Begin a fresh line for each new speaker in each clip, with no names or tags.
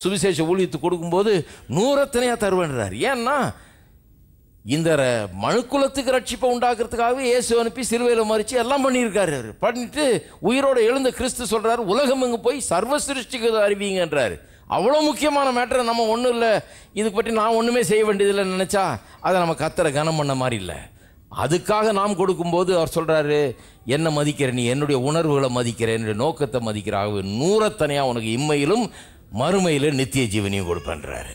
சுவிசேஷ ஊழியத்துக்கு கொடுக்கும்போது நூறத்தனையாக தருவேன்றார் ஏன்னா இந்த ர- மனுக்குலத்துக்கு ரட்சிப்பை உண்டாக்குறதுக்காகவே இயேசு அனுப்பி சிலுவையில் மறித்து எல்லாம் பண்ணியிருக்காரு அவர் பண்ணிட்டு உயிரோட எழுந்த கிறிஸ்து சொல்றாரு உலகம் எங்கு போய் சர்வ சிருஷ்டிக்கு அறிவிங்கன்றாரு அவ்வளோ முக்கியமான மேட்டரை நம்ம ஒன்றும் இல்லை இதுக்கு பற்றி நான் ஒன்றுமே செய்ய வேண்டியதில்லைன்னு நினச்சா அதை நம்ம கத்தரை கனம் பண்ண மாதிரி இல்லை அதுக்காக நாம் கொடுக்கும்போது அவர் சொல்கிறாரு என்ன மதிக்கிற நீ என்னுடைய உணர்வுகளை மதிக்கிற என்னுடைய நோக்கத்தை மதிக்கிற ஆகவே நூறத்தனையாக உனக்கு இம்மையிலும் மறுமையிலும் நித்திய ஜீவனையும் கொடுப்பேன்றாரு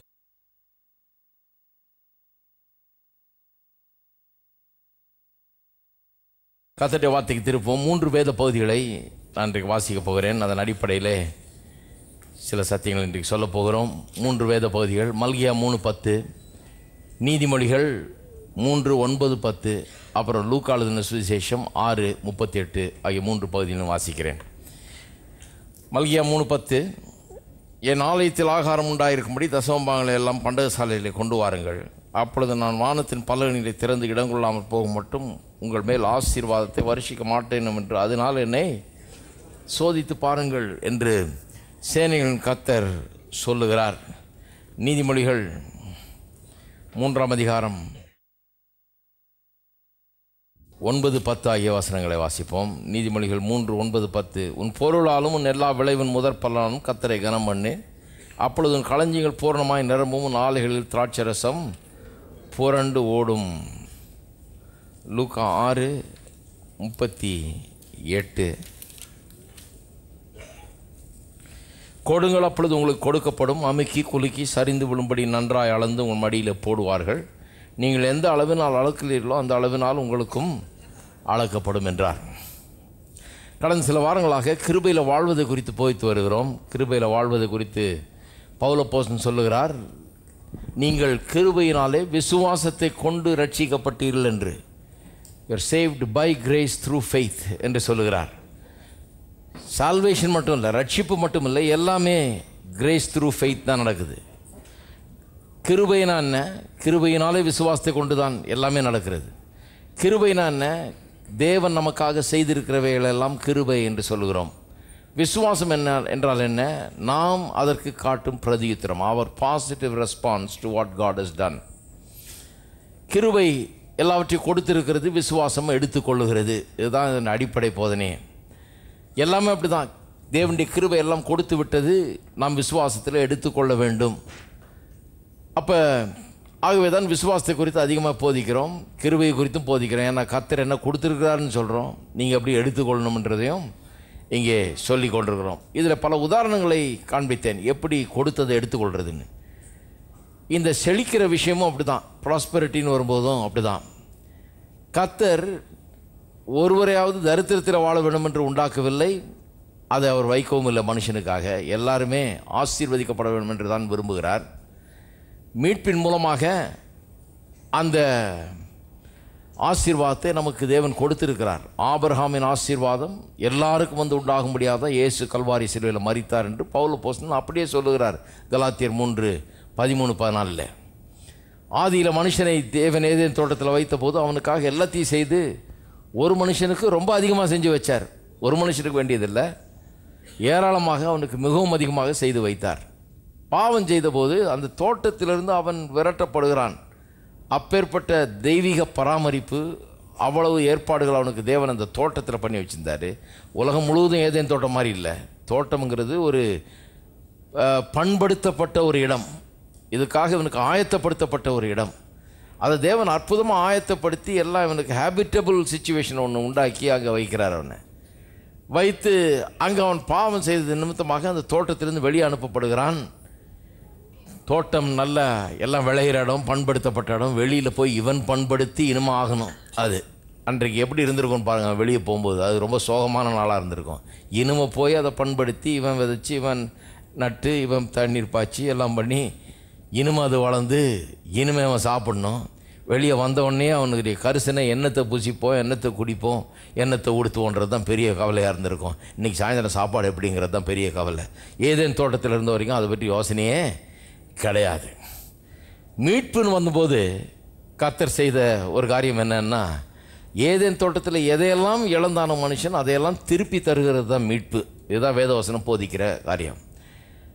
கத்தடைய வார்த்தைக்கு திருப்போம் மூன்று வேத பகுதிகளை நான் இன்றைக்கு வாசிக்க போகிறேன் அதன் அடிப்படையில் சில சத்தியங்கள் இன்றைக்கு சொல்ல போகிறோம் மூன்று வேத பகுதிகள் மல்கியா மூணு பத்து நீதிமொழிகள் மூன்று ஒன்பது பத்து அப்புறம் லூக்காளுதின சுவிசேஷம் ஆறு முப்பத்தி எட்டு ஆகிய மூன்று பகுதிகளும் வாசிக்கிறேன் மல்கியா மூணு பத்து என் ஆலயத்தில் ஆகாரம் உண்டாயிருக்கும்படி தசமபாகங்களை எல்லாம் பண்டக சாலையிலே கொண்டு வாருங்கள் அப்பொழுது நான் வானத்தின் பலகணிகளை திறந்து இடங்கொள்ளாமல் போகும் மட்டும் உங்கள் மேல் ஆசீர்வாதத்தை வருஷிக்க மாட்டேன் என்று அதனால் என்னை சோதித்து பாருங்கள் என்று சேனைகளின் கத்தர் சொல்லுகிறார் நீதிமொழிகள் மூன்றாம் அதிகாரம் ஒன்பது பத்து ஆகிய வசனங்களை வாசிப்போம் நீதிமொழிகள் மூன்று ஒன்பது பத்து உன் பொருளாலும் உன் எல்லா விளைவின் முதற் பலனும் கத்தரை கனம் பண்ணு அப்பொழுது உன் களஞ்சியங்கள் பூரணமாய் நிரம்பும் உன் ஆலைகளில் திராட்சரசம் புரண்டு ஓடும் லூக்கா ஆறு முப்பத்தி எட்டு கொடுங்கள் அப்பொழுது உங்களுக்கு கொடுக்கப்படும் அமுக்கி குலுக்கி சரிந்து விழும்படி நன்றாய் அளந்து உங்கள் மடியில் போடுவார்கள் நீங்கள் எந்த அளவினால் அளக்கிறீர்களோ அந்த அளவினால் உங்களுக்கும் அளக்கப்படும் என்றார் கடந்த சில வாரங்களாக கிருபையில் வாழ்வது குறித்து போய்த்து வருகிறோம் கிருபையில் வாழ்வது குறித்து பௌலப்போசன் சொல்லுகிறார் நீங்கள் கிருபையினாலே விசுவாசத்தை கொண்டு ரட்சிக்கப்பட்டீர்கள் என்று you are saved by grace through faith என்று சொல்லுகிறார் சால்வேஷன் மட்டும் இல்லை ரட்சிப்பு மட்டும் இல்லை எல்லாமே கிரேஸ் த்ரூ ஃபெய்த் தான் நடக்குது கிருபைனா என்ன கிருபையினாலே விசுவாசத்தை கொண்டு தான் எல்லாமே நடக்கிறது கிருபைனா என்ன தேவன் நமக்காக செய்திருக்கிறவைகளெல்லாம் கிருபை என்று சொல்லுகிறோம் விசுவாசம் என்ன என்றால் என்ன நாம் அதற்கு காட்டும் பிரதியுத்திரம் அவர் positive response to what God is done கிருபை எல்லாவற்றையும் கொடுத்திருக்கிறது விசுவாசம் எடுத்துக்கொள்ளுகிறது இதுதான் இதன் அடிப்படை போதனையே எல்லாமே அப்படி தான் தேவனுடைய கிருபை எல்லாம் கொடுத்து விட்டது நாம் விசுவாசத்தில் எடுத்துக்கொள்ள வேண்டும் அப்போ ஆகவே தான் விசுவாசத்தை குறித்து அதிகமாக போதிக்கிறோம் கிருபை குறித்தும் போதிக்கிறோம் ஏன்னா கத்தர் என்ன கொடுத்துருக்கிறாருன்னு சொல்கிறோம் நீங்கள் எப்படி எடுத்துக்கொள்ளணுன்றதையும் இங்கே சொல்லி கொண்டிருக்கிறோம் இதில் பல உதாரணங்களை காண்பித்தேன் எப்படி கொடுத்ததை எடுத்துக்கொள்கிறதுன்னு இந்த செழிக்கிற விஷயமும் அப்படி தான் ப்ராஸ்பரிட்டின்னு வரும்போதும் அப்படி தான் கத்தர் ஒருவரையாவது தரித்திரத்தில் வாழ வேண்டும் என்று உண்டாக்கவில்லை அதை அவர் வைக்கவும் இல்லை மனுஷனுக்காக எல்லாருமே ஆசீர்வதிக்கப்பட வேண்டும் என்று தான் விரும்புகிறார் மீட்பின் மூலமாக அந்த ஆசீர்வாதத்தை நமக்கு தேவன் கொடுத்திருக்கிறார் ஆபிரகாமின் ஆசீர்வாதம் எல்லாருக்கும் வந்து உண்டாகும்படியாக இயேசு கல்வாரி சிலுவையில் மறித்தார் என்று பவுல போஸ்டன் அப்படியே சொல்லுகிறார் கலாத்தியர் மூன்று பதிமூணு பதினாலில் ஆதியில் மனுஷனை தேவன் ஏதேன் தோட்டத்தில் வைத்தபோது அவனுக்காக எல்லாத்தையும் செய்து ஒரு மனுஷனுக்கு ரொம்ப அதிகமாக செஞ்சு வச்சார் ஒரு மனுஷனுக்கு வேண்டியதில்லை ஏராளமாக அவனுக்கு மிகவும் அதிகமாக செய்து வைத்தார் பாவம் செய்தபோது அந்த தோட்டத்திலிருந்து அவன் விரட்டப்படுகிறான் அப்பேற்பட்ட தெய்வீக பராமரிப்பு அவ்வளவு ஏற்பாடுகள் அவனுக்கு தேவன் அந்த தோட்டத்தில் பண்ணி வச்சிருந்தாரு உலகம் முழுவதும் ஏதேன் தோட்டம் மாதிரி இல்லை தோட்டம்ங்கிறது ஒரு அஹ், பண்படுத்தப்பட்ட ஒரு இடம் இதுக்காக இவனுக்கு ஆயத்தப்படுத்தப்பட்ட ஒரு இடம் அதை தேவன் அற்புதமாக ஆயத்தப்படுத்தி எல்லாம் இவனுக்கு ஹேபிட்டபிள் சுச்சுவேஷன் ஒன்று உண்டாக்கி அங்கே வைக்கிறார் அவனை வைத்து அங்கே அவன் பாவம் செய்தது நிமித்தமாக அந்த தோட்டத்திலிருந்து வெளியே அனுப்பப்படுகிறான் தோட்டம் நல்ல எல்லாம் விளையிற இடம் பண்படுத்தப்பட்ட இடம் வெளியில் போய் இவன் பண்படுத்தி இனிமே ஆகணும் அது அன்றைக்கு எப்படி இருந்திருக்கும் பாருங்கள் வெளியே போகும்போது அது ரொம்ப சோகமான நாளாக இருந்திருக்கும் இனிமே போய் அதை பண்படுத்தி இவன் விதைச்சி இவன் நட்டு இவன் தண்ணீர் பாய்ச்சி எல்லாம் பண்ணி இனிமே அது வளர்ந்து இனிமே அவன் சாப்பிடணும் வெளியே வந்த உடனே அவனுடைய கரிசனை எண்ணத்தை பூசிப்போம் எண்ணத்தை குடிப்போம் எண்ணத்தை உடுத்துவோன்றது தான் பெரிய கவலையாக இருந்திருக்கும் இன்றைக்கி சாயந்தரம் சாப்பாடு எப்படிங்கிறது தான் பெரிய கவலை ஏதேன் தோட்டத்தில் இருந்த வரைக்கும் அதை பற்றி யோசனையே கிடையாது மீட்புன்னு வந்தபோது கத்தர் செய்த ஒரு காரியம் என்னன்னா ஏதேன் தோட்டத்தில் எதையெல்லாம் இழந்தான மனுஷன் அதையெல்லாம் திருப்பி தருகிறது தான் மீட்பு இதுதான் வேதவசனம் போதிக்கிற காரியம்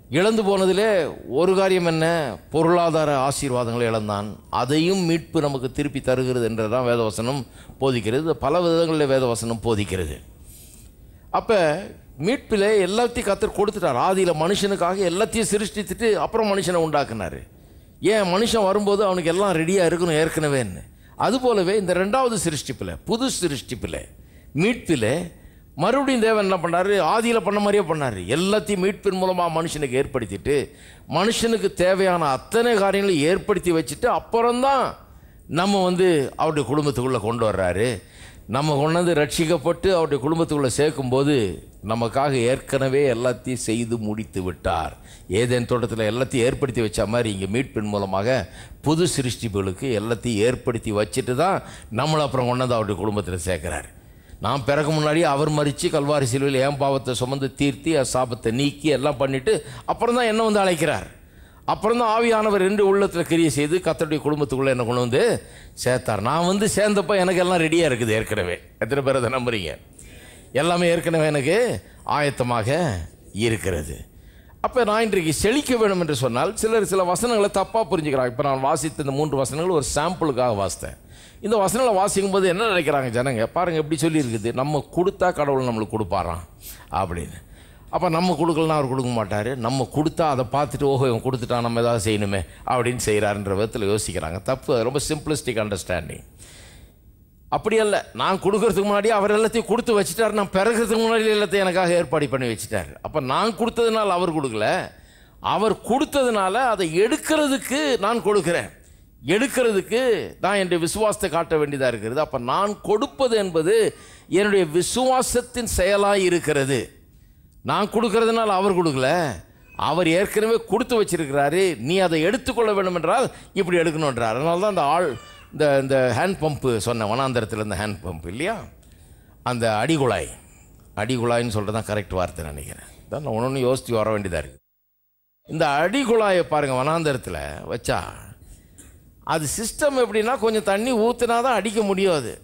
இழந்து போனதிலே ஒரு காரியம் என்ன பொருளாதார ஆசீர்வாதங்களை இழந்தான் அதையும் மீட்பு நமக்கு திருப்பி தருகிறது என்றதான் வேதவசனம் போதிக்கிறது பல விதங்களில் வேதவசனம் போதிக்கிறது அப்போ மீட்பில் எல்லாத்தையும் கத்தர் கொடுத்துட்டார் ஆதியில் மனுஷனுக்காக எல்லாத்தையும் சிருஷ்டித்துட்டு அப்புறம் மனுஷனை உண்டாக்குனாரு ஏன் மனுஷன் வரும்போது அவனுக்கு எல்லாம் ரெடியாக இருக்கணும் ஏற்கனவேன்னு அதுபோலவே இந்த ரெண்டாவது சிருஷ்டிப்பில் புது சிருஷ்டிப்பில் மீட்பில் மறுபடியும் தேவன் என்ன பண்ணாரு ஆதியில் பண்ண மாதிரியே பண்ணார் எல்லாத்தையும் மீட்பின் மூலமாக மனுஷனுக்கு ஏற்படுத்திட்டு மனுஷனுக்கு தேவையான அத்தனை காரியங்களையும் ஏற்படுத்தி வச்சுட்டு அப்புறம்தான் நம்ம வந்து அவருடைய குடும்பத்துக்குள்ளே கொண்டு வர்றாரு நம்ம கொண்டு வந்து ரட்சிக்கப்பட்டு அவருடைய குடும்பத்துக்குள்ளே சேர்க்கும்போது நமக்காக ஏற்கனவே எல்லாத்தையும் செய்து முடித்து விட்டார் ஏதேன் தோட்டத்தில் எல்லாத்தையும் ஏற்படுத்தி வச்ச மாதிரி இங்கே மீட்பின் மூலமாக புது சிருஷ்டிப்புகளுக்கு எல்லாத்தையும் ஏற்படுத்தி வச்சுட்டு தான் நம்மளை அப்புறம் கொண்டு வந்து அவருடைய குடும்பத்தில் சேர்க்குறாரு நான் பிறகு முன்னாடி அவர் மறித்து கல்வாரி சிலுவையில் ஏன் பாவத்தை சுமந்து தீர்த்தி அ சாபத்தை நீக்கி எல்லாம் பண்ணிவிட்டு அப்புறம் தான் என்ன வந்து அழைக்கிறார் அப்புறம் தான் ஆவியானவர் ரெண்டு உள்ளத்தில் கிரியை செய்து கத்தருடைய குடும்பத்துக்குள்ளே என்ன கொண்டு வந்து சேர்த்தார் நான் வந்து சேர்ந்தப்போ எனக்கு எல்லாம் ரெடியாக இருக்குது ஏற்கனவே எத்தனை பேர் அதை நம்புறீங்க எல்லாமே ஏற்கனவே எனக்கு ஆயத்தமாக இருக்கிறது அப்போ நான் இன்றைக்கு செழிக்க வேணும் என்று சொன்னால் சிலர் சில வசனங்களை தப்பாக புரிஞ்சுக்கிறாங்க இப்போ நான் வாசித்த இந்த மூன்று வசனங்கள் ஒரு சாம்பிளுக்காக வாசித்தேன் இந்த வசனங்களை வாசிக்கும் போது என்ன நினைக்கிறாங்க ஜனங்க பாருங்கள் எப்படி சொல்லியிருக்குது நம்ம கொடுத்தா கடவுள் நம்மளுக்கு கொடுப்பாராம் அப்படின்னு அப்போ நம்ம கொடுக்கலனா அவர் கொடுக்க மாட்டார் நம்ம கொடுத்தா அதை பார்த்துட்டு ஓஹோ இவன் கொடுத்துட்டா நம்ம ஏதாவது செய்யணுமே அப்படின்னு செய்கிறாருன்ற விதத்தில் யோசிக்கிறாங்க தப்பு அது ரொம்ப சிம்பிளிஸ்டிக் அண்டர்ஸ்டாண்டிங் அப்படி அல்ல நான் கொடுக்கறதுக்கு முன்னாடி அவர் எல்லாத்தையும் கொடுத்து வச்சுட்டார் நான் பிறகுறதுக்கு முன்னாடி எல்லாத்தையும் எனக்காக ஏற்பாடு பண்ணி வச்சுட்டார் அப்போ நான் கொடுத்ததுனால அவர் கொடுக்கல அவர் கொடுத்ததுனால அதை எடுக்கிறதுக்கு நான் கொடுக்குறேன் எடுக்கிறதுக்கு நான் என்னுடைய விசுவாசத்தை காட்ட வேண்டியதாக இருக்கிறது அப்போ நான் கொடுப்பது என்பது என்னுடைய விசுவாசத்தின் செயலாக இருக்கிறது நான் கொடுக்கறதுனால அவர் கொடுக்கல அவர் ஏற்கனவே கொடுத்து வச்சிருக்கிறாரு நீ அதை எடுத்துக்கொள்ள வேண்டும் என்றால் இப்படி எடுக்கணுன்றார் அதனால தான் அந்த ஆள் இந்த இந்த ஹேண்ட் பம்பு சொன்ன வனாந்தரத்தில் இந்த ஹேண்ட் பம்ப் இல்லையா அந்த அடிகுழாய் அடிகுழாய்ன்னு சொல்கிறது தான் கரெக்ட் வார்த்தை நினைக்கிறேன் தான் நான் ஒன்று ஒன்று யோசித்து வர வேண்டியதாக இருக்குது இந்த அடிகுழாயை பாருங்கள் வனாந்தரத்தில் வச்சா அது சிஸ்டம் எப்படின்னா கொஞ்சம் தண்ணி ஊற்றுனா தான் அடிக்க முடியும் அது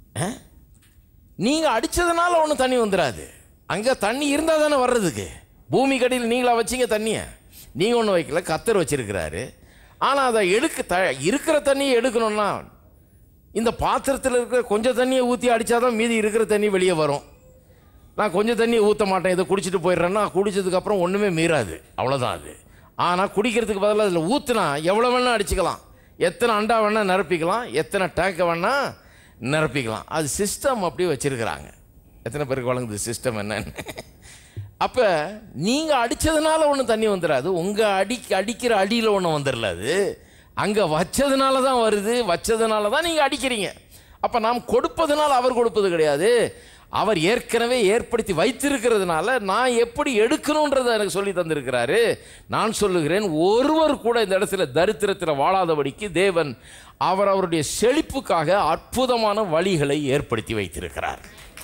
நீங்கள் அடித்ததுனால ஒன்றும் தண்ணி வந்துடாது அங்கே தண்ணி இருந்தால் தானே வர்றதுக்கு பூமி கடியில் நீங்களா வச்சிங்க தண்ணியை நீங்கள் ஒன்றும் வைக்கல கத்தர் வச்சிருக்கிறாரு ஆனால் அதை எடுக்க த இருக்கிற தண்ணியை எடுக்கணும்னா இந்த பாத்திரத்தில் இருக்கிற கொஞ்சம் தண்ணியை ஊற்றி அடித்தாதான் மீதி இருக்கிற தண்ணி வெளியே வரும் நான் கொஞ்சம் தண்ணியை ஊற்ற மாட்டேன் இதை குடிச்சிட்டு போயிடுறேன்னா குடிச்சதுக்கப்புறம் ஒன்றுமே மீறாது அவ்வளோதான் அது ஆனால் குடிக்கிறதுக்கு பதிலாக அதில் ஊற்றுனா எவ்வளோ வேணால் அடிச்சுக்கலாம் எத்தனை அண்டா வேணால் நிரப்பிக்கலாம் எத்தனை டேங்கை வேணால் நிரப்பிக்கலாம் அது சிஸ்டம் அப்படியே வச்சுருக்கிறாங்க எத்தனை பேருக்கு வழங்குது சிஸ்டம் என்னன்னு அப்போ நீங்கள் அடித்ததுனால ஒன்றும் தண்ணி வந்துடாது உங்கள் அடி அடிக்கிற அடியில் ஒன்றும் வந்துடல அது அங்கே வச்சதுனால தான் வருது வச்சதுனால தான் நீங்கள் அடிக்கிறீங்க அப்போ நாம் கொடுப்பதுனால அவர் கொடுப்பது கிடையாது அவர் ஏற்கனவே ஏற்படுத்தி வைத்திருக்கிறதுனால நான் எப்படி எடுக்கணுன்றதை எனக்கு சொல்லி தந்திருக்கிறாரு நான் சொல்லுகிறேன் ஒருவர் கூட இந்த இடத்துல தரித்திரத்தில் வாழாதபடிக்கு தேவன் அவர் அவருடைய செழிப்புக்காக அற்புதமான வழிகளை ஏற்படுத்தி வைத்திருக்கிறார்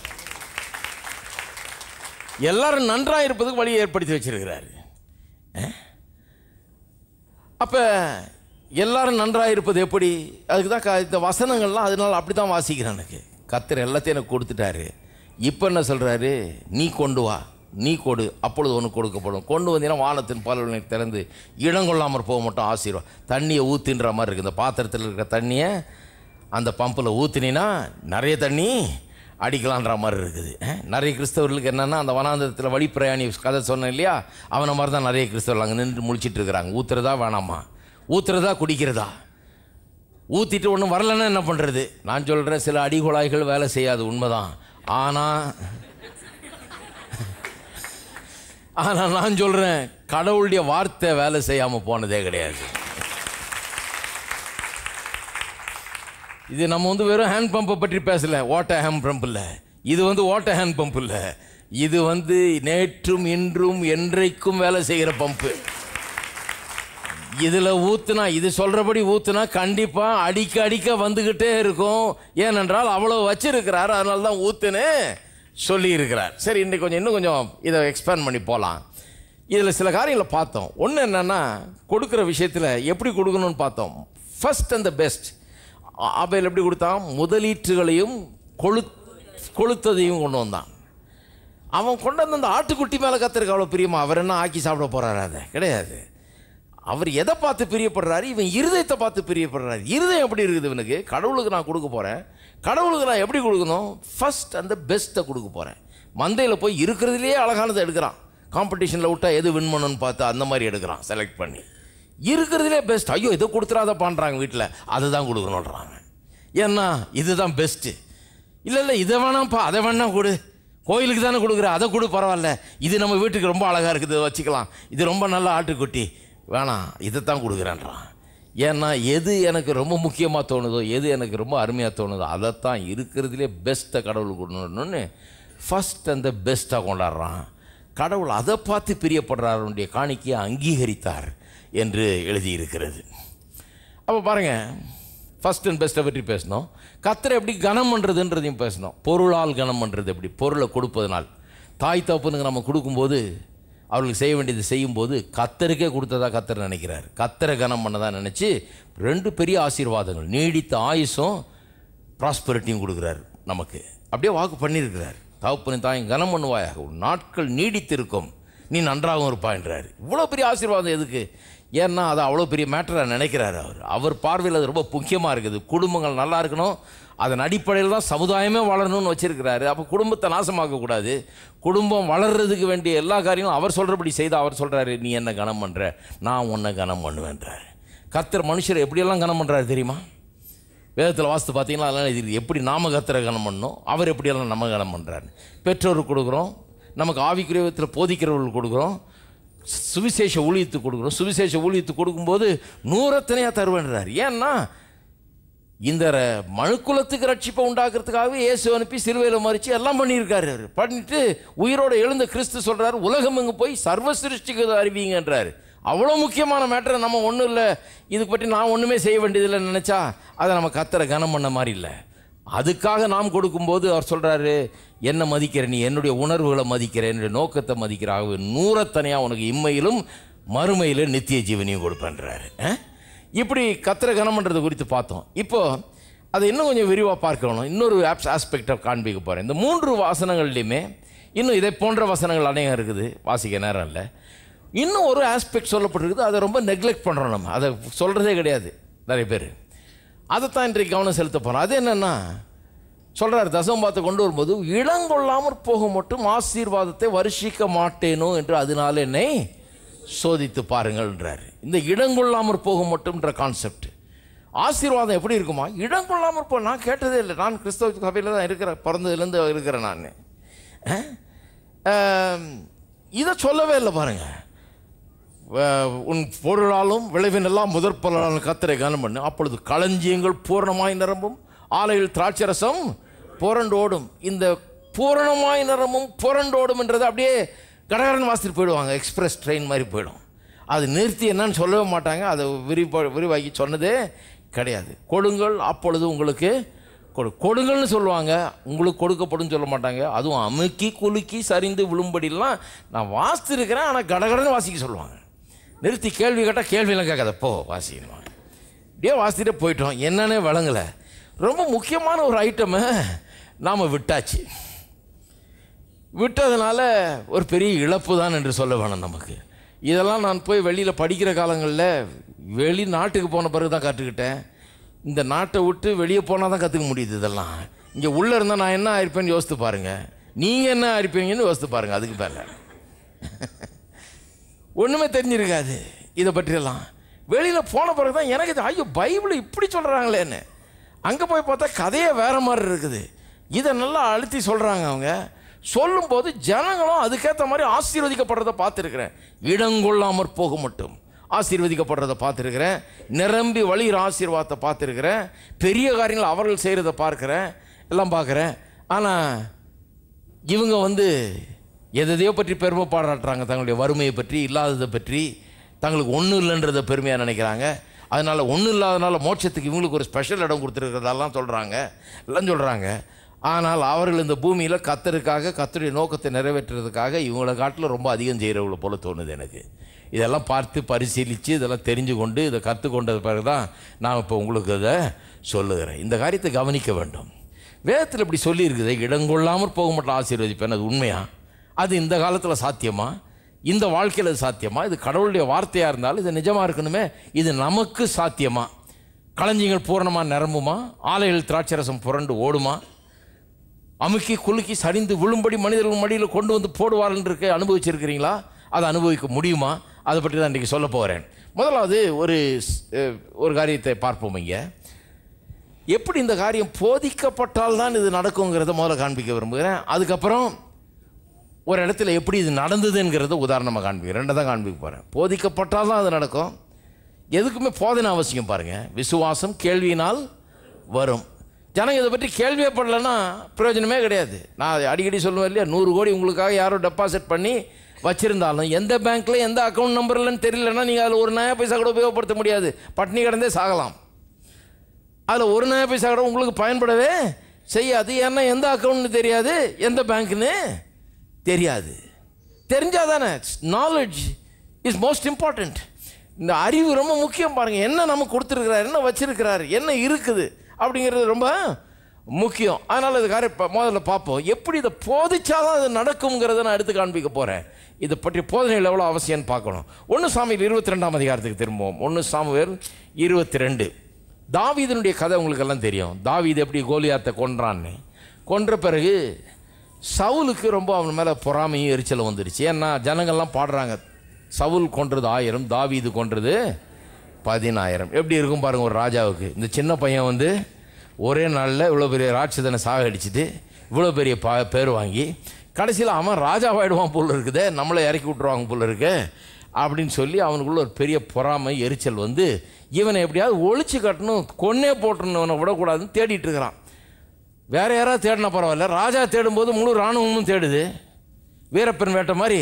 எல்லாரும் நன்றாக இருப்பதுக்கு வழியை ஏற்படுத்தி வச்சிருக்கிறாரு அப்போ எல்லாரும் நன்றாக இருப்பது எப்படி அதுக்கு தான் க- இந்த வசனங்கள்லாம் அதனால அப்படி தான் வாசிக்கிறேன் எனக்கு கத்தர் எல்லாத்தையும் எனக்கு கொடுத்துட்டாரு இப்போ என்ன சொல்கிறாரு நீ கொண்டு வா நீ கொடு அப்பொழுது ஒன்று கொடுக்கப்படும் கொண்டு வந்தீங்கன்னா வானத்தின் பால்வனை திறந்து இடங்கொள்ளாமற் போக மட்டும் ஆசீர்வம் தண்ணியை ஊற்றின்ற மாதிரி இருக்குது இந்த பாத்திரத்தில் இருக்கிற தண்ணியை அந்த பம்பில் ஊற்றினா நிறைய தண்ணி அடிக்கலான்ற மாதிரி இருக்குது அஹ், நிறைய கிறிஸ்தவர்களுக்கு என்னென்னா அந்த வனாந்தரத்தில் வழிப்பிரயாணி கதை சொன்னேன் இல்லையா அவனை மாதிரி தான் நிறைய கிறிஸ்தவர்கள் அங்கே நின்று முழிச்சிட்டு இருக்கிறாங்க ஊற்றுறதா வேணாமா ஊற்றுறதா குடிக்கிறதா ஊற்றிட்டு ஒன்றும் வரலன்னா என்ன பண்ணுறது நான் சொல்கிறேன் சில அடிகுழாய்கள் வேலை செய்யாது உண்மைதான் ஆனால் ஆனால் நான் சொல்கிறேன் கடவுளுடைய வார்த்தை வேலை செய்யாமல் போனதே கிடையாது இது நம்ம வந்து வெறும் ஹேண்ட் பம்பை பற்றி பேசல வாட்டர் ஹேண்ட் பம்ப் இல்லை இது வந்து வாட்டர் ஹேண்ட் பம்ப் இல்லை இது வந்து நேற்றும் இன்றும் என்றைக்கும் வேலை செய்கிற பம்பு இதில் ஊத்துனா இது சொல்கிறபடி ஊத்துனா கண்டிப்பாக அடிக்க அடிக்க வந்துக்கிட்டே இருக்கும் ஏனென்றால் அவ்வளோ வச்சிருக்கிறார் அதனால தான் ஊத்துன்னு சொல்லியிருக்கிறார் சரி இன்னைக்கு கொஞ்சம் இன்னும் கொஞ்சம் இதை எக்ஸ்பேண்ட் பண்ணி போகலாம் இதில் சில காரியங்களை பார்த்தோம் ஒன்று என்னென்னா கொடுக்குற விஷயத்தில் எப்படி கொடுக்கணும்னு பார்த்தோம் first and the best Abel எப்படி கொடுத்தான் முதலீட்டுகளையும் கொழு கொளுத்ததையும் கொண்டு வந்தான் அவன் கொண்டு வந்து அந்த ஆட்டுக்குட்டி மேலே கத்தருக்கு அவ்வளோ பிரியமா அவர் என்ன ஆக்கி சாப்பிட போகிறாரு அதை கிடையாது அவர் எதை பார்த்து பிரியப்படுறாரு இவன் இருதயத்தை பார்த்து பிரியப்படுறாரு இருதயம் எப்படி இருக்குது இவனுக்கு கடவுளுக்கு நான் கொடுக்க போகிறேன் கடவுளுக்கு நான் எப்படி கொடுக்கணும் ஃபர்ஸ்ட் அந்த பெஸ்ட்டை கொடுக்க போகிறேன் மந்தையில் போய் இருக்கிறதுலையே அழகானதை எடுக்கிறான் காம்படிஷனில் விட்டா எது வின் பண்ணணும்னு பார்த்து அந்த மாதிரி எடுக்கிறான் செலக்ட் பண்ணி இருக்கிறதுலே பெஸ்ட் ஐயோ இதை கொடுத்துறாத பண்ணுறாங்க வீட்டில் அதை தான் கொடுக்கணுன்றாங்க ஏன்னா இதுதான் பெஸ்ட்டு இல்லை இல்லை இதை வேணாம்ப்பா அதை வேணா கொடு கோயிலுக்கு தானே கொடுக்குற அதை கொடு பரவாயில்ல இது நம்ம வீட்டுக்கு ரொம்ப அழகாக இருக்குது வச்சுக்கலாம் இது ரொம்ப நல்ல ஆட்டுக்குட்டி வேணாம் இதைத்தான் கொடுக்குறேன்றான் ஏன்னா எது எனக்கு ரொம்ப முக்கியமாக தோணுதோ எது எனக்கு ரொம்ப அருமையாக தோணுதோ அதைத்தான் இருக்கிறதுலே பெஸ்ட்டை கடவுள் கொடுக்கணும்னு ஃபஸ்ட் அந்த பெஸ்ட்டாக கொண்டாடுறான் கடவுள் அதை பார்த்து பிரியப்படுறாருடைய காணிக்கையை அங்கீகரித்தார் என்று எழுதியிருக்கிறது அப்போ பாருங்கள் ஃபஸ்ட் அண்ட் பெஸ்ட்டை பற்றி பேசணும் கத்தரை எப்படி கனம் பண்ணுறதுன்றதையும் பேசணும் பொருளால் கனம் பண்ணுறது எப்படி பொருளை கொடுப்பதனால் தாய் தப்புனுக்கு நம்ம கொடுக்கும்போது அவர்களுக்கு செய்ய வேண்டியது செய்யும்போது கத்தருக்கே கொடுத்ததா கத்தர் நினைக்கிறார் கத்தரை கனம் பண்ணதா நினச்சி ரெண்டு பெரிய ஆசீர்வாதங்கள் நீடித்த ஆயுசும் ப்ராஸ்பரிட்டியும் கொடுக்குறாரு நமக்கு அப்படியே வாக்கு பண்ணியிருக்கிறார் தகப்பனின் தாயும் கனம் பண்ணுவாயாக உன் நாட்கள் நீடித்திருக்கும் நீ நன்றாகவும் இருப்பான்றார் இவ்வளோ பெரிய ஆசீர்வாதம் எதுக்கு ஏன்னா அது அவ்வளோ பெரிய மேட்டராக நினைக்கிறாரு அவர் அவர் பார்வையில் அது ரொம்ப முக்கியமாக இருக்குது குடும்பங்கள் நல்லா இருக்கணும் அதன் அடிப்படையில் தான் சமுதாயமே வளரணும்னு வச்சிருக்கிறாரு அப்போ குடும்பத்தை நாசமாக்கக்கூடாது குடும்பம் வளர்றதுக்கு வேண்டிய எல்லா காரியங்களும் அவர் சொல்கிறபடி செய்து அவர் சொல்கிறாரு நீ என்ன கனம் பண்ணுற நான் உன்னை கனம் பண்ணுவேன்றார் கர்த்தர் மனுஷரை எப்படியெல்லாம் கனம் பண்ணுறாரு தெரியுமா வேதத்தில் வாஸ்து பார்த்தீங்கன்னா அதெல்லாம் இது எப்படி நாம கத்திர கனம் பண்ணணும் அவர் எப்படியெல்லாம் நம்ம கனம் பண்ணுறாரு பெற்றோருக்கு கொடுக்குறோம் நமக்கு ஆவிக்குரிய விதத்தில் போதிக்கிறவர்களுக்கு கொடுக்குறோம் சுவிசேஷ ஊழியத்துக்கு கொடுக்குறோம் சுவிசேஷ ஊழியத்துக்கு கொடுக்கும்போது நூறத்தனையாக தருவேன்றார் ஏன்னா இந்த ர- மனுக்குலத்துக்கு ரட்சிப்பை உண்டாக்குறதுக்காகவே இயேசு அனுப்பி சிலுவையில் மறித்து எல்லாம் பண்ணியிருக்காரு அவர் பண்ணிட்டு உயிரோடு எழுந்த கிறிஸ்து சொல்கிறார் உலகம் இங்கே போய் சர்வ சிருஷ்டிக்கு இதை அறிவிங்கன்றார் அவ்வளோ முக்கியமான மேட்டரை நம்ம ஒன்றும் இல்லை இதுக்கு பற்றி நான் ஒன்றுமே செய்ய வேண்டியதில்லைன்னு நினச்சா அதை நம்ம கத்தரை கனம் பண்ண மாதிரி இல்லை அதுக்காக நாம் கொடுக்கும்போது அவர் சொல்கிறாரு என்ன மதிக்கிற நீ என்னுடைய உணர்வுகளை மதிக்கிற என்னுடைய நோக்கத்தை மதிக்கிறாக நூறத்தனையாக உனக்கு இம்மையிலும் மறுமையில் நித்திய ஜீவனையும் கொடுப்பேன்றாரு ஆ? இப்படி கத்திர கனம் பண்ணுறது குறித்து பார்த்தோம் இப்போ அதை இன்னும் கொஞ்சம் விரிவாக பார்க்கணும் இன்னொரு ஆப்ஸ் ஆஸ்பெக்டை காண்பிக்க போகிறேன் இந்த மூன்று வாசனங்கள்லையுமே இன்னும் இதை போன்ற வசனங்கள் அநேகம் இருக்குது வாசிக்க நேரம் இல்லை இன்னும் ஒரு ஆஸ்பெக்ட் சொல்லப்பட்டிருக்குது அதை ரொம்ப நெக்லெக்ட் பண்ணுறோம் நம்ம அதை சொல்கிறதே கிடையாது நிறைய பேர் அதைத்தான் இன்றைக்கு கவனம் செலுத்த போகிறோம் அது என்னென்னா சொல்கிறார் தசம்பாத்தை கொண்டு வரும்போது இளங்கொள்ளாமற் போக மட்டும் ஆசீர்வாதத்தை வருஷிக்க மாட்டேனோ என்று அதனால என்னை சோதித்து பாருங்கள்ன்றார் இந்த இடங்கொள்ளாமற் போக மட்டும்ன்ற கான்செப்ட் ஆசீர்வாதம் எப்படி இருக்குமா இடங்கொள்ளாமற் போ நான் கேட்டதே இல்லை நான் கிறிஸ்தவ சபையில் தான் இருக்கிறேன் பிறந்ததுலேருந்து இருக்கிறேன் நான் அஹ்? ஆம், இதை சொல்லவே இல்லை பாருங்கள் அஹ், உன் பொருளாலும் விளைவினெல்லாம் முதற் பொருளாலும் கத்தரை கனம் பண்ணு அப்பொழுது களஞ்சியங்கள் பூரணமாய் நிரம்பும் ஆலையில் திராட்சரசம் புரண்டோடும் இந்த பூரணமாய் நிரம்பும் புரண்டோடும் என்றது அப்படியே கடகரன் வாசிட்டு போயிடுவாங்க எக்ஸ்பிரஸ் ட்ரெயின் மாதிரி போயிடும் அது நிறுத்தி என்னன்னு சொல்லவே மாட்டாங்க அதை விரிவா விரிவாக்கி சொன்னதே கிடையாது கொடுங்கள் அப்பொழுது உங்களுக்கு கொடு கொடுங்கள்னு சொல்லுவாங்க உங்களுக்கு கொடுக்கப்படும் சொல்ல மாட்டாங்க அதுவும் அமுக்கி குலுக்கி சரிந்து விழும்படிலாம் நான் வாசித்திருக்கிறேன் ஆனால் கடகடன்னு வாசிக்க சொல்லுவாங்க நிறுத்தி கேள்வி கேட்டால் கேள்வியெல்லாம் கேட்காத போ வாசிக்கணும் இப்படியே வாசித்துட்டே போயிட்டோம் என்னன்னே விளங்கலை ரொம்ப முக்கியமான ஒரு ஐட்டமை நாம் விட்டாச்சு விட்டதுனால ஒரு பெரிய இழப்பு தான் என்று சொல்ல வேணும் நமக்கு இதெல்லாம் நான் போய் வெளியில் படிக்கிற காலங்களில் வெளிநாட்டுக்கு போன பிறகு தான் கற்றுக்கிட்டேன் இந்த நாட்டை விட்டு வெளியே போனால் தான் கற்றுக்க முடியுது இதெல்லாம் இங்கே உள்ளே இருந்தால் நான் என்ன ஆயிருப்பேன்னு யோசித்து பாருங்கள் நீங்கள் என்ன ஆயிருப்பீங்கன்னு யோசித்து பாருங்கள் அதுக்கு மேலே ஒன்றுமே தெரிஞ்சிருக்காது இதை பற்றியெல்லாம் வெளியில் போன பிறகு தான் எனக்கு இது ஐயோ பைபிள் இப்படி சொல்கிறாங்களேன்னு அங்கே போய் பார்த்தா கதையே வேற மாதிரி இருக்குது இதை நல்லா அழுத்தி சொல்கிறாங்க அவங்க சொல்லும்போது ஜனங்களும் அதுக்கேற்ற மாதிரி ஆசீர்வதிக்கப்படுறத பார்த்துருக்குறேன் இடங்கொள்ளாமற் போக மட்டும் ஆசீர்வதிக்கப்படுறத பார்த்துருக்குறேன் நிரம்பி வழிகிற ஆசீர்வாதத்தை பார்த்துருக்குறேன் பெரிய காரியங்கள் அவர்கள் செய்கிறத பார்க்குறேன் எல்லாம் பார்க்குறேன் ஆனால் இவங்க வந்து எதையோ பற்றி பெருமை பாராட்டுறாங்க தங்களுடைய வறுமையை பற்றி இல்லாததை பற்றி தங்களுக்கு ஒன்றும் இல்லைன்றத பெருமையாக நினைக்கிறாங்க அதனால் ஒன்றும் இல்லாதனால மோட்சத்துக்கு இவங்களுக்கு ஒரு ஸ்பெஷல் இடம் கொடுத்துருக்கிறதெல்லாம் சொல்கிறாங்க எல்லாம் சொல்கிறாங்க ஆனால் அவர்கள் இந்த பூமியில் கத்தருக்காக கத்தருடைய நோக்கத்தை நிறைவேற்றுறதுக்காக இவங்களை காட்டில் ரொம்ப அதிகம் செய்கிறவங்கள போல தோணுது எனக்கு இதெல்லாம் பார்த்து பரிசீலித்து இதெல்லாம் தெரிஞ்சு கொண்டு இதை கற்றுக்கொண்டது பிறகு தான் நான் இப்போ உங்களுக்கு இதை சொல்லுகிறேன் இந்த காரியத்தை கவனிக்க வேண்டும் வேதத்தில் இப்படி சொல்லியிருக்குது இடங்கொள்ளாமற் போக மாட்டோம் ஆசீர்வதிப்பேன் அது உண்மையா அது இந்த காலத்தில் சாத்தியமா இந்த வாழ்க்கையில் அது சாத்தியமா இது கடவுளுடைய வார்த்தையாக இருந்தாலும் இது நிஜமாக இருக்கணுமே இது நமக்கு சாத்தியமா களஞ்சியங்கள் பூரணமாக நிரம்புமா ஆலைகள் திராட்சரசம் புரண்டு ஓடுமா அமுக்கி குலுக்கி சரிந்து விழும்படி மனிதர்கள் மடியில் கொண்டு வந்து போடுவார்கள் இருக்க அனுபவிச்சிருக்கிறீங்களா அதை அனுபவிக்க முடியுமா அதை பற்றி தான் இன்றைக்கி சொல்ல போகிறேன் முதலாவது ஒரு ஸ்- அஹ், ஒரு காரியத்தை பார்ப்போம் இங்கே எப்படி இந்த காரியம் போதிக்கப்பட்டால் தான் இது நடக்குங்கிறத முதல்ல காண்பிக்க விரும்புகிறேன் அதுக்கப்புறம் ஒரு இடத்துல எப்படி இது நடந்ததுங்கிறத உதாரணமாக காண்பிக்கிறேன் ரெண்டை தான் காண்பிக்க போகிறேன் போதிக்கப்பட்டால் தான் அது நடக்கும் எதுக்குமே போதனை அவசியம் பாருங்கள் விசுவாசம் கேள்வியினால் வரும் ஜனங்க இதை பற்றி கேள்வியே படலைன்னா பிரயோஜனமே கிடையாது நான் அதை அடிக்கடி சொல்லுவேன் இல்லையா நூறு கோடி உங்களுக்காக யாரோ டெபாசிட் பண்ணி வச்சுருந்தாலும் எந்த பேங்க்கில் எந்த அக்கௌண்ட் நம்பர்லன்னு தெரியலன்னா நீங்கள் அதில் ஒரு நயா பைசா கூட உபயோகப்படுத்த முடியாது பட்னி கிடந்தே சாகலாம் அதில் ஒரு நயா பைசா கூட உங்களுக்கு பயன்படவே செய்யாது ஏன்னா எந்த அக்கௌண்ட்னு தெரியாது எந்த பேங்க்னு தெரியாது தெரிஞ்சால் தானே நாலேஜ் இஸ் மோஸ்ட் இம்பார்ட்டண்ட் இந்த அறிவு ரொம்ப முக்கியம் பாருங்கள் என்ன நமக்கு கொடுத்துருக்கிறார் என்ன வச்சிருக்கிறார் என்ன இருக்குது அப்படிங்கிறது ரொம்ப முக்கியம் அதனால் இது காரை ப- முதல்ல பார்ப்போம் எப்படி இதை போதிச்சாதான் அது நடக்குங்கிறத நான் எடுத்து காண்பிக்க போகிறேன் இதை பற்றி போதனைகள் எவ்வளோ அவசியம்னு பார்க்கணும் ஒன்று சாமியில் இருபத்தி ரெண்டாம் அதிகாரத்துக்கு திரும்புவோம் ஒன்று சாமுவேல் இருபத்தி ரெண்டு தாவீதனுடைய கதை உங்களுக்கு எல்லாம் தெரியும் தாவீது எப்படி கோலியாத்தை கொன்றான்னு கொன்ற பிறகு சவுலுக்கு ரொம்ப அவன் மேலே பொறாமையும் எரிச்சலும் வந்துடுச்சு ஏன்னா ஜனங்கள்லாம் பாடுறாங்க சவுல் கொன்றது ஆயிரம் தாவீது கொன்றது பதினாயிரம் எப்படி இருக்கும் பாருங்க ஒரு ராஜாவுக்கு இந்த சின்ன பையன் வந்து ஒரே நாளில் இவ்வளோ பெரிய ராட்சதனை சாகடிச்சிட்டு இவ்வளோ பெரிய பா பேர் வாங்கி கடைசியில் அவன் ராஜாவாயிடுவான் போல இருக்குதே நம்மளை இறக்கி விட்ருவாங்க போல இருக்கு அப்படின்னு சொல்லி அவனுக்குள்ள ஒரு பெரிய பொறாமை எரிச்சல் வந்து இவனை எப்படியாவது ஒழிச்சு கட்டணும் கொன்னே போட்டணும் இவனை விடக்கூடாதுன்னு தேடிட்டு இருக்கிறான் வேற யாராவது தேடினா பரவாயில்ல ராஜா தேடும்போது முழு இராணுவமும் தேடுது வீரப்பன் வேட்டை மாதிரி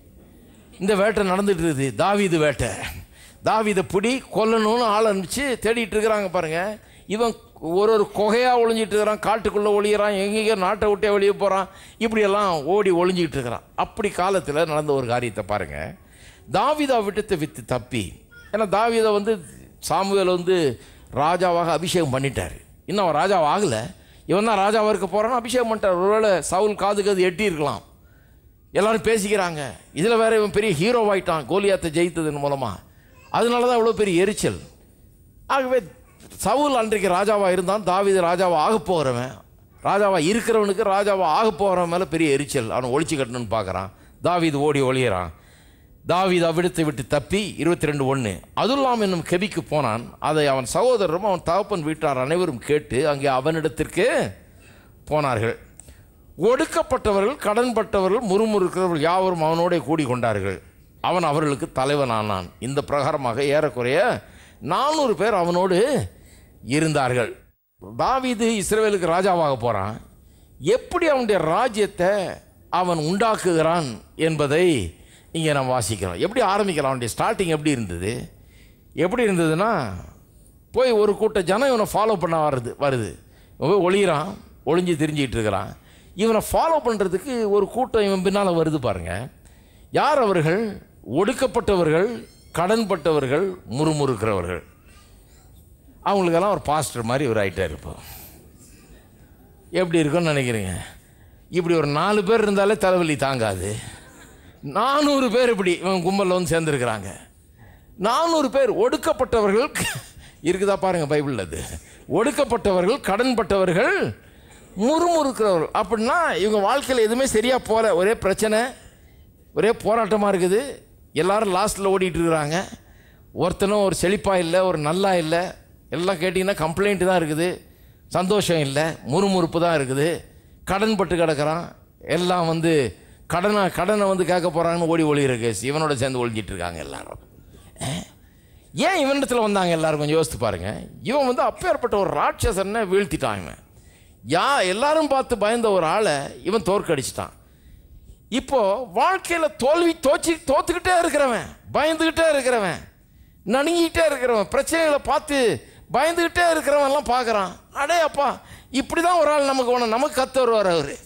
இந்த வேட்டை நடந்துட்டு இருக்குது தாவீது வேட்டை தாவீதை பிடி கொல்லணும்னு ஆள் அனுப்பிச்சு தேடிட்டு இருக்கிறாங்க பாருங்க இவன் ஒரு ஒரு குகையாக ஒளிஞ்சிட்டு இருக்கிறான் காட்டுக்குள்ளே ஒளியிறான் எங்கெங்கே நாட்டை விட்டே வெளியே போகிறான் இப்படியெல்லாம் ஓடி ஒளிஞ்சிக்கிட்டு இருக்கிறான் அப்படி காலத்தில் நடந்த ஒரு காரியத்தை பாருங்க தாவீதா விட்டத்தை வித்து தப்பி ஏன்னா தாவீதை வந்து சாமுவேல் வந்து ராஜாவாக அபிஷேகம் பண்ணிட்டார் இன்னும் அவன் ராஜாவா ஆகலை இவன் தான் ராஜாவாக இருக்க போகிறான்னு அபிஷேகம் பண்ணிட்டார் ஒருவேளை சவுல் காதுக்கு அது எட்டி இருக்கலாம் எல்லாரும் பேசிக்கிறாங்க இதில் வேற இவன் பெரிய ஹீரோவாயிட்டான் கோலியாத்தை ஜெயித்ததன் மூலமாக அதனால தான் இவ்வளோ பெரிய எரிச்சல் ஆகவே சவுல் அன்றைக்கு ராஜாவாக இருந்தான் தாவீது ராஜாவா ஆக போகிறவன் ராஜாவா இருக்கிறவனுக்கு ராஜாவா ஆக போகிறவன் மேலே பெரிய எரிச்சல் அவனை ஒழிச்சு கட்டணும்னு பார்க்குறான் தாவீது ஓடி ஒளியறான் தாவீது அவ்விடத்தை விட்டு தப்பி இருபத்தி ரெண்டு ஒன்று அதுல்லாம் என்னும் கெபிக்கு போனான் அதை அவன் சகோதரரும் அவன் தகப்பன் வீட்டார் அனைவரும் கேட்டு அங்கே அவனிடத்திற்கு போனார்கள் ஒடுக்கப்பட்டவர்கள் கடன்பட்டவர்கள் முறுமுறுக்கிறவர்கள் யாவரும் அவனோடே கூடி கொண்டார்கள் அவன் அவர்களுக்கு தலைவனானான் இந்த பிரகாரமாக ஏறக்குறைய நானூறு பேர் அவனோடு இருந்தார்கள் தாவீது இஸ்ரவேலுக்கு ராஜாவாக போகிறான் எப்படி அவனுடைய ராஜ்யத்தை அவன் உண்டாக்குகிறான் என்பதை இங்கே நாம் வாசிக்கிறோம் எப்படி ஆரம்பிக்கலாம் அவனுடைய ஸ்டார்டிங் எப்படி இருந்தது எப்படி இருந்ததுன்னா போய் ஒரு கூட்ட ஜனம் இவனை ஃபாலோ பண்ண வருது வருது இவன் போய் ஒளியிறான் ஒளிஞ்சு திரிஞ்சிட்டு இருக்கிறான் இவனை ஃபாலோ பண்ணுறதுக்கு ஒரு கூட்டம் இவன் பின்னால் வருது பாருங்க யார் அவர்கள் ஒடுக்கப்பட்டவர்கள் கடன்பட்டவர்கள் முறுமுறுக்கிறவர்கள் அவங்களுக்கெல்லாம் ஒரு பாஸ்டர் மாதிரி இவர் ஆகிட்டார் இப்போ எப்படி இருக்கும்னு நினைக்கிறீங்க இப்படி ஒரு நாலு பேர் இருந்தாலே தலைவலி தாங்காது நானூறு பேர் இப்படி இவன் கும்பலில் வந்து சேர்ந்துருக்கிறாங்க நானூறு பேர் ஒடுக்கப்பட்டவர்கள் இருக்குதா பாருங்க பைபிளில் அது ஒடுக்கப்பட்டவர்கள் கடன்பட்டவர்கள் முறுமுறுக்கிறவர்கள் அப்படின்னா இவங்க வாழ்க்கையில் எதுவுமே சரியாக போகல ஒரே பிரச்சனை ஒரே போராட்டமாக இருக்குது எல்லாரும் லாஸ்ட்டில் ஓடிட்டு இருக்கிறாங்க ஒருத்தனும் ஒரு செழிப்பாக இல்லை ஒரு நல்லா இல்லை எல்லாம் கேட்டிங்கன்னா கம்ப்ளைண்ட்டு தான் இருக்குது சந்தோஷம் இல்லை முறுமுறுப்பு தான் இருக்குது கடன் பட்டு கிடக்கிறான் எல்லாம் வந்து கடனை கடனை வந்து கேட்க போகிறாங்கன்னு ஓடி ஒளிகிற கேஸ் இவனோட சேர்ந்து ஒழிஞ்சிட்டு இருக்காங்க எல்லாரும் அஹ்? ஏன் இவனிடத்தில் வந்தாங்க எல்லாரும் கொஞ்சம் யோசித்து பாருங்க இவன் வந்து அப்பேற்பட்ட ஒரு ராட்சசனை வீழ்த்திட்டான் இவன் யா எல்லாரும் பார்த்து பயந்த ஒரு ஆளை இவன் தோற்கடிச்சிட்டான் இப்போ வாழ்க்கையில் தோல்வி தோச்சி தோத்துக்கிட்டே இருக்கிறவன் பயந்துக்கிட்டே இருக்கிறவன் நடுங்கிக்கிட்டே இருக்கிறவன் பிரச்சனைகளை பார்த்து பயந்துக்கிட்டே இருக்கிறவன் எல்லாம் பார்க்குறான் அடே அப்பா இப்படி தான் ஒரு ஆள் நமக்கு வேணும் நமக்கு கத்து வருவார் அவர்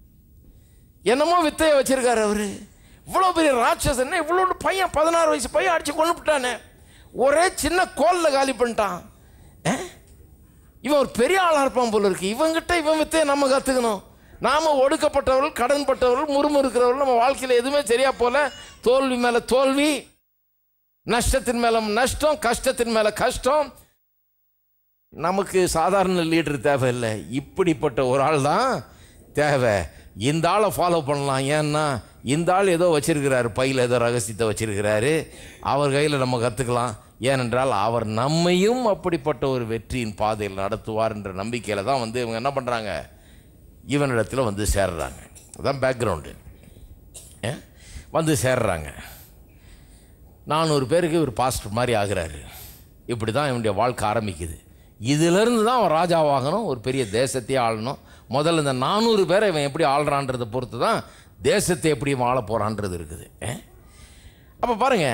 என்னமோ வித்தையை வச்சிருக்காரு அவர் இவ்வளோ பெரிய ராட்சசன் இவ்வளோ பையன் பதினாறு வயசு பையன் அடித்து கொண்டு விட்டானே ஒரே சின்ன கோலில் காலி பண்ணிட்டான் ஆ? இவன் ஒரு பெரிய ஆளாக இருப்பான் போல இருக்கு இவங்கிட்ட இவன் வித்தையை நம்ம கற்றுக்கணும் நாம் ஒடுக்கப்பட்டவர்கள் கடன்பட்டவர்கள் முறுமுறுக்கிறவர்கள் நம்ம வாழ்க்கையில் எதுவுமே சரியா போல தோல்வி மேலே தோல்வி நஷ்டத்தின் மேலே நஷ்டம் கஷ்டத்தின் மேலே கஷ்டம் நமக்கு சாதாரண லீடர் தேவையில்லை இப்படிப்பட்ட ஒரு ஆள் தான் தேவை இந்த ஆளை ஃபாலோ பண்ணலாம் ஏன்னா இந்த ஆள் ஏதோ வச்சிருக்கிறாரு பையில் ஏதோ ரகசியத்தை வச்சிருக்கிறாரு அவர் கையில் நம்ம கற்றுக்கலாம் ஏனென்றால் அவர் நம்மையும் அப்படிப்பட்ட ஒரு வெற்றியின் பாதையில் நடத்துவார் என்ற நம்பிக்கையில் தான் வந்து இவங்க என்ன பண்ணுறாங்க இவனிடத்தில் வந்து சேர்றாங்க அதான் பேக்ரவுண்டு வந்து சேர்றாங்க நானூறு பேருக்கு ஒரு பாஸ்டர் மாதிரி ஆகுறாரு இப்படி தான் இவனுடைய வாழ்க்கை ஆரம்பிக்குது இதிலிருந்து தான் அவன் ராஜாவாகணும் ஒரு பெரிய தேசத்தையே ஆளணும் முதல்ல இந்த நானூறு பேரை இவன் எப்படி ஆள்றான்றதை பொறுத்து தான் தேசத்தை எப்படி இவன் ஆள போகிறான்றது இருக்குது அப்போ பாருங்க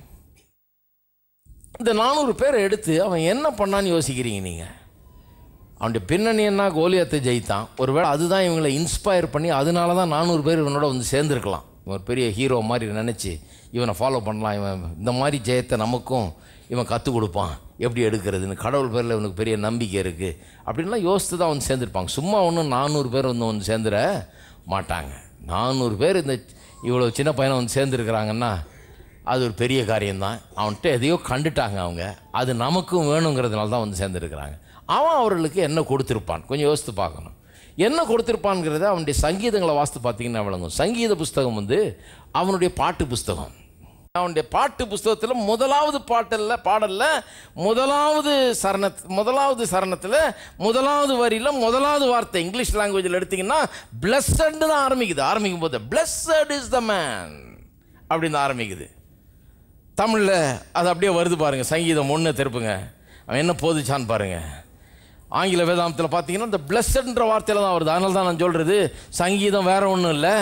இந்த நானூறு பேரை எடுத்து அவன் என்ன பண்ணான்னு யோசிக்கிறீங்க நீங்கள் அவனுடைய பின்னணி என்ன கோலியத்தை ஜெயித்தான் ஒருவேளை அதுதான் இவங்களை இன்ஸ்பயர் பண்ணி அதனால தான் நானூறு பேர் இவனோட வந்து சேர்ந்துருக்கலாம் இவன் ஒரு பெரிய ஹீரோ மாதிரி நினச்சி இவனை ஃபாலோ பண்ணலாம் இவன் இந்த மாதிரி ஜெயத்தை நமக்கும் இவன் கற்றுக் கொடுப்பான் எப்படி எடுக்கிறதுன்னு கடவுள் பேரில் இவனுக்கு பெரிய நம்பிக்கை இருக்குது அப்படின்லாம் யோசித்து தான் வந்து சேர்ந்துருப்பாங்க சும்மா ஒன்றும் நானூறு பேர் வந்து வந்து சேர்ந்துட மாட்டாங்க நானூறு பேர் இந்த இவ்வளோ சின்ன பையனை வந்து சேர்ந்துருக்கிறாங்கன்னா அது ஒரு பெரிய காரியம்தான் அவன்கிட்ட எதையோ கண்டுட்டாங்க அவங்க அது நமக்கும் வேணுங்கிறதுனால தான் வந்து சேர்ந்துருக்கிறாங்க அவன் அவர்களுக்கு என்ன கொடுத்துருப்பான் கொஞ்சம் யோசித்து பார்க்கணும் என்ன கொடுத்துருப்பான்ங்கிறத அவனுடைய சங்கீதங்களை வாசித்து பார்த்தீங்கன்னா விளங்கும் சங்கீத புஸ்தகம் வந்து அவனுடைய பாட்டு புஸ்தகம் அவனுடைய பாட்டு புஸ்தகத்தில் முதலாவது பாட்டல்ல பாடல்ல முதலாவது சரண முதலாவது சரணத்தில் முதலாவது வரியில் முதலாவது வார்த்தை இங்கிலீஷ் லாங்குவேஜில் எடுத்தீங்கன்னா பிளஸ்ஸட்னு தான் ஆரம்பிக்குது ஆரம்பிக்கும் போது பிளஸ்ஸட் இஸ் த மேன் அப்படின்னு ஆரம்பிக்குது தமிழில் அது அப்படியே வருது பாருங்கள் சங்கீதம் ஒன்று திருப்புங்க அவன் என்ன போதிச்சான்னு பாருங்கள் ஆங்கில வேதாந்தத்தில் பார்த்தீங்கன்னா இந்த பிளஸ்ஸட்ன்ற வார்த்தையில் தான் வருது அதனால தான் நான் சொல்கிறது சங்கீதம் வேற ஒன்றும் இல்லை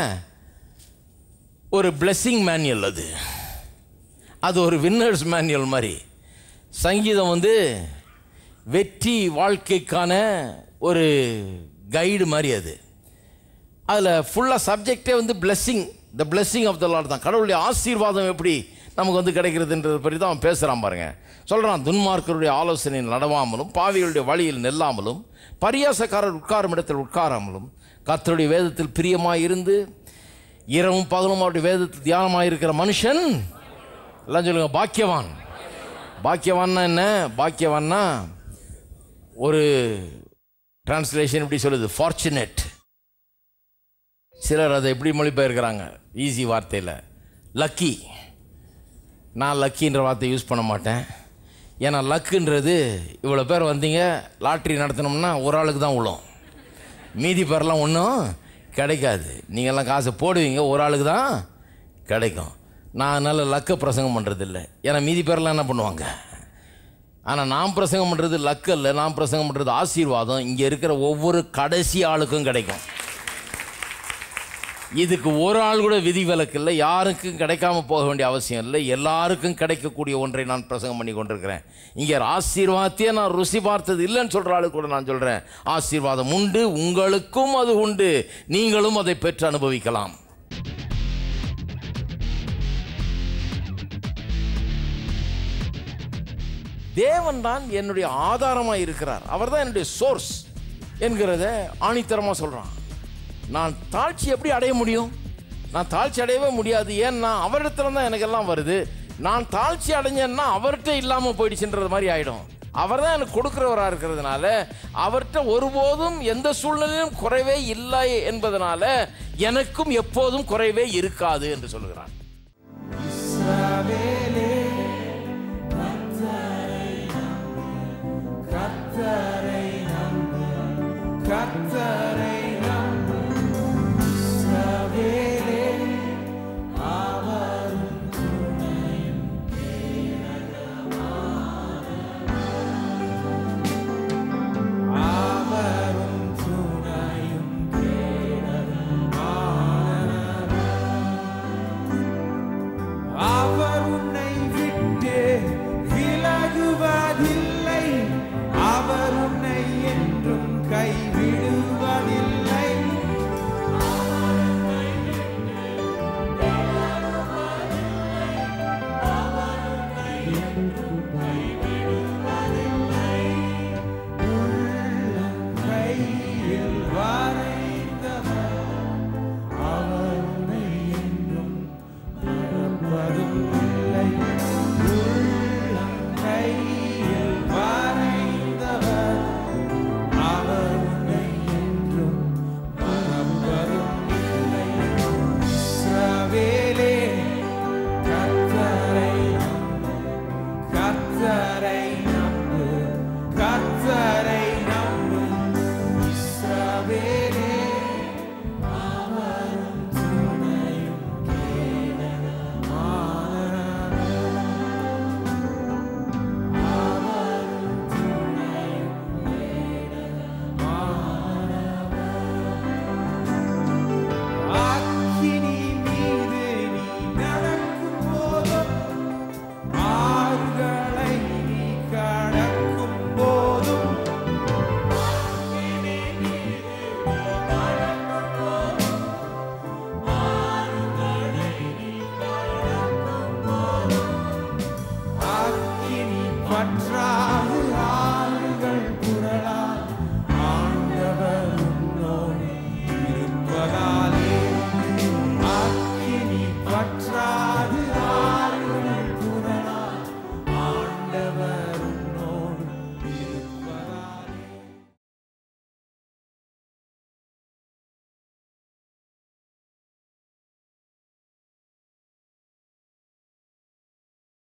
ஒரு பிளெஸ்ஸிங் மேனுவல் அது அது ஒரு வின்னர்ஸ் மேனுவல் மாதிரி சங்கீதம் வந்து வெற்றி வாழ்க்கைக்கான ஒரு கைடு மாதிரி அது அதில் ஃபுல்லாக சப்ஜெக்டே வந்து blessing the blessing of the Lord தான் கடவுளுடைய ஆசீர்வாதம் எப்படி நமக்கு வந்து கிடைக்கிறதுன்றதை பற்றி தான் அவன் பேசுகிறான் பாருங்க சொல்கிறான் துன்மார்க்கருடைய ஆலோசனையில் நடவாமலும் பாவிகளுடைய வழியில் நெல்லாமலும் பரியாசக்காரர் உட்காரும் இடத்தில் உட்காராமலும் கர்த்தருடைய வேதத்தில் பிரியமாக இருந்து இரவும் பகலும் அவருடைய வேதத்தில் தியானமாக இருக்கிற மனுஷன் எல்லாம் சொல்லுங்க பாக்கியவான் பாக்கியவான்னா என்ன பாக்கியவான்னா ஒரு டிரான்ஸ்லேஷன் இப்படி சொல்லுது ஃபார்ச்சுனேட் சிலர் அதை எப்படி மொழிபெயர்க்கிறாங்க ஈஸி வார்த்தையில் லக்கி நான் லக்கின்ற வார்த்தையை யூஸ் பண்ண மாட்டேன் ஏன்னா லக்குன்றது இவ்வளோ பேர் வந்தீங்க லாட்ரி நடத்தினோம்னா ஒரு ஆளுக்கு தான் விழும் மீதி பேர்லாம் ஒன்றும் கிடைக்காது நீங்கள்லாம் காசை போடுவீங்க ஒரு ஆளுக்கு தான் கிடைக்கும் நான் அதனால் லக்கை பிரசங்கம் பண்ணுறதில்ல ஏன்னா மீதி பேர்லாம் என்ன பண்ணுவாங்க ஆனால் நான் பிரசங்கம் பண்ணுறது லக்கு இல்லை நான் பிரசங்கம் பண்ணுறது ஆசீர்வாதம் இங்கே இருக்கிற ஒவ்வொரு கடைசி ஆளுக்கும் கிடைக்கும் இதுக்கு ஒரு ஆள் கூட விதி விலக்கு இல்லை யாருக்கும் கிடைக்காம போக வேண்டிய அவசியம் இல்லை எல்லாருக்கும் கிடைக்கக்கூடிய ஒன்றை நான் பிரசங்கம் பண்ணி கொண்டிருக்கிறேன் இங்கே ஆசீர்வாதத்தையே நான் ருசி பார்த்தது இல்லைன்னு சொல்கிற ஆளு கூட நான் சொல்கிறேன் ஆசீர்வாதம் உண்டு உங்களுக்கும் அது உண்டு நீங்களும் அதை பெற்று அனுபவிக்கலாம் தேவன் தான் என்னுடைய ஆதாரமாக இருக்கிறார் அவர் தான் என்னுடைய சோர்ஸ் என்கிறத ஆணித்தரமாக சொல்கிறான் நான் தாழ்ச்சி எப்படி அடைய முடியும் நான் தாழ்ச்சி அடையவே முடியாது ஏன்னா அவரிடத்துல தான் எனக்கு எல்லாம் வருது நான் தாழ்ச்சி அடைஞ்சேன்னா அவர்கிட்ட இல்லாமல் போயிடுச்சுன்றது மாதிரி ஆயிடும் அவர் தான் எனக்கு கொடுக்குறவராக இருக்கிறதுனால அவர்கிட்ட ஒருபோதும் எந்த சூழ்நிலையிலும் குறைவே இல்லை என்பதனால எனக்கும் எப்போதும் குறைவே இருக்காது என்று சொல்லுகிறான்
இஸ்ரவேல்